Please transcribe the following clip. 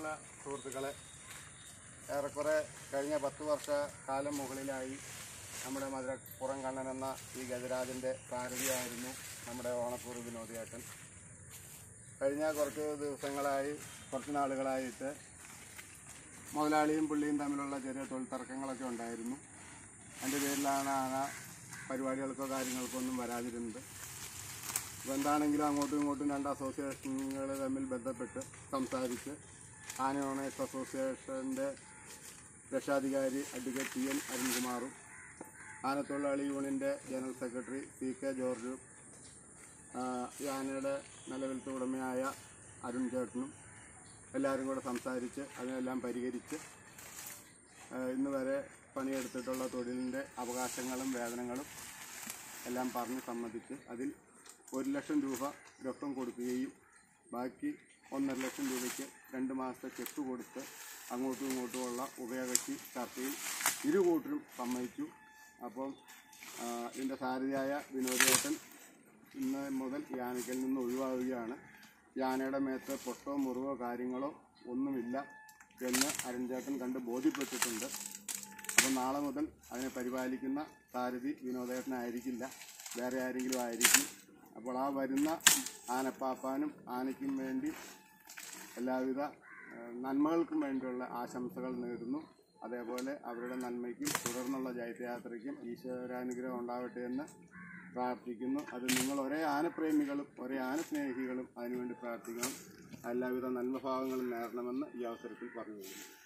സുഹൃത്തുക്കളെ ഏറെക്കുറെ കഴിഞ്ഞ പത്ത് വർഷ കാലം മുകളിലായി നമ്മുടെ മധുരപ്പുറം കണ്ണൻ എന്ന ഈ ഗജരാജൻ്റെ സാരഥിയായിരുന്നു നമ്മുടെ ഓണക്കൂർ വിനോദിയേട്ടൻ കഴിഞ്ഞ കുറച്ച് ദിവസങ്ങളായി കുറച്ച് നാളുകളായിട്ട് മുതലാളിയും പുള്ളിയും തമ്മിലുള്ള ചെറിയ തൊഴിൽ തർക്കങ്ങളൊക്കെ ഉണ്ടായിരുന്നു അതിൻ്റെ പേരിലാണ് ആന പരിപാടികൾക്കോ കാര്യങ്ങൾക്കോ ഒന്നും വരാതിരുന്നത് അപ്പോൾ എന്താണെങ്കിലും അങ്ങോട്ടും ഇങ്ങോട്ടും രണ്ട് അസോസിയേഷനുകൾ തമ്മിൽ ബന്ധപ്പെട്ട് സംസാരിച്ച് ആന ഓണേഴ്സ് അസോസിയേഷൻ്റെ രക്ഷാധികാരി അഡ്വക്കേറ്റ് ടി എൻ അരുൺകുമാറും ആനത്തൊഴിലാളി യൂണിയൻ്റെ ജനറൽ സെക്രട്ടറി സി കെ ജോർജും ആ, ഈ ആനയുടെ നിലവിലത്തെ ഉടമയായ അരുൺ ചേട്ടനും എല്ലാവരും കൂടെ സംസാരിച്ച് അതിനെല്ലാം പരിഹരിച്ച് ആ, ഇന്ന് വരെ പണിയെടുത്തിട്ടുള്ള തൊഴിലിൻ്റെ അവകാശങ്ങളും വേതനങ്ങളും എല്ലാം പറഞ്ഞ് സമ്മതിച്ച് അതിൽ ഒരു ലക്ഷം രൂപ രൊക്കം കൊടുക്കുകയും ബാക്കി ഒന്നര ലക്ഷം രൂപയ്ക്ക് രണ്ട് മാസത്തെ ചെക്ക് കൊടുത്ത് അങ്ങോട്ടും ഇങ്ങോട്ടുമുള്ള ഉഭയകക്ഷി ചർച്ചയിൽ ഇരു കൂട്ടരും സമ്മതിച്ചു അപ്പം ആ, ഇതിൻ്റെ സാരഥിയായ വിനോദേട്ടൻ ഇന്ന് മുതൽ ഈ ആനയ്ക്കൽ നിന്ന് ഒഴിവാകുകയാണ് ഈ ആനയുടെ മേത്ത് പൊട്ടോ മുറിവോ കാര്യങ്ങളോ ഒന്നുമില്ല എന്ന് അരുൺചേട്ടൻ കണ്ട് ബോധ്യപ്പെട്ടിട്ടുണ്ട് അപ്പം നാളെ മുതൽ അതിനെ പരിപാലിക്കുന്ന സാരഥി വിനോദേട്ടനായിരിക്കില്ല വേറെ ആരെങ്കിലും ആയിരിക്കും അപ്പോൾ ആ വരുന്ന ആനപ്പാപ്പാനും ആനയ്ക്കും വേണ്ടി എല്ലാവിധ ഏഹ്, നന്മകൾക്കും വേണ്ടിയുള്ള ആശംസകൾ നേരുന്നു അതേപോലെ അവരുടെ നന്മയ്ക്കും തുടർന്നുള്ള ജൈത്യയാത്രയ്ക്കും ഈശ്വരാനുഗ്രഹം ഉണ്ടാവട്ടെ എന്ന് പ്രാർത്ഥിക്കുന്നു അത് നിങ്ങൾ ഒരേ ആനപ്രേമികളും ഒരേ ആനസ്നേഹികളും അതിനുവേണ്ടി പ്രാർത്ഥിക്കണം എല്ലാവിധ നന്മഭാവങ്ങളും നേരണമെന്ന് ഈ അവസരത്തിൽ പറഞ്ഞു